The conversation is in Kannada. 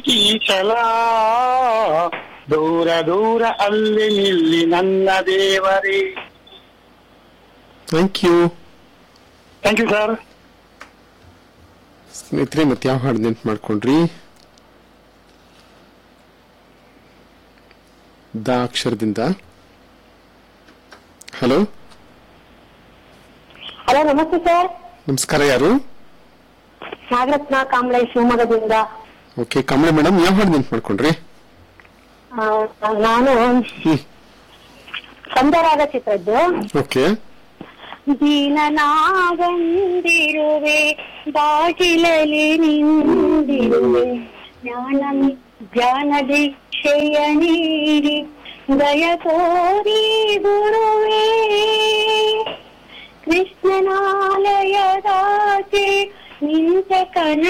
ಈ ಸಲ ದೂರ ದೂರ ಅಲ್ಲಿ ನಿಲ್ಲಿ ನನ್ನ ದೇವರೇ thank you thank you sir ಸ್ನೇಹಿತರೆ ಮತ್ತೆ ಯಾವ ಹಾಡು ನೆನ್ಪು ಮಾಡ್ಕೊಂಡ್ರಿ ದ ಅಕ್ಷರದಿಂದ ಹಲೋ ಹಲೋ ನಮಸ್ತೆ ಸರ್ ನಮಸ್ಕಾರ ಯಾರು ನಾಗರತ್ನ ಕಾಂಬ್ಳೆ ಶಿವಮೊಗ್ಗದಿಂದ ಓಕೆ ಕಮಲ ಮೇಡಮ್ ಯಾವ ಹಾಡು ನೆನ್ಪು ಮಾಡ್ಕೊಂಡ್ರಿ ಆ, ನಾನು ಹ್ಮ್ ಸಂದರಾಗ ಚಿತ್ರದ್ದು ಓಕೆ ದೀನನಾಗಂದಿರುವೆ ಬಾಗಿಲಲ್ಲಿ ನಿಂದಿರುವೆ ಜ್ಞಾನ ಜ್ಞಾನ ದೀಕ್ಷೆಯ ನೀಡಿ ದಯ ತೋರಿ ಗುರುವೇ ಕೃಷ್ಣನಾಲಯದಾಚೆ ನಿಂತ ಕನ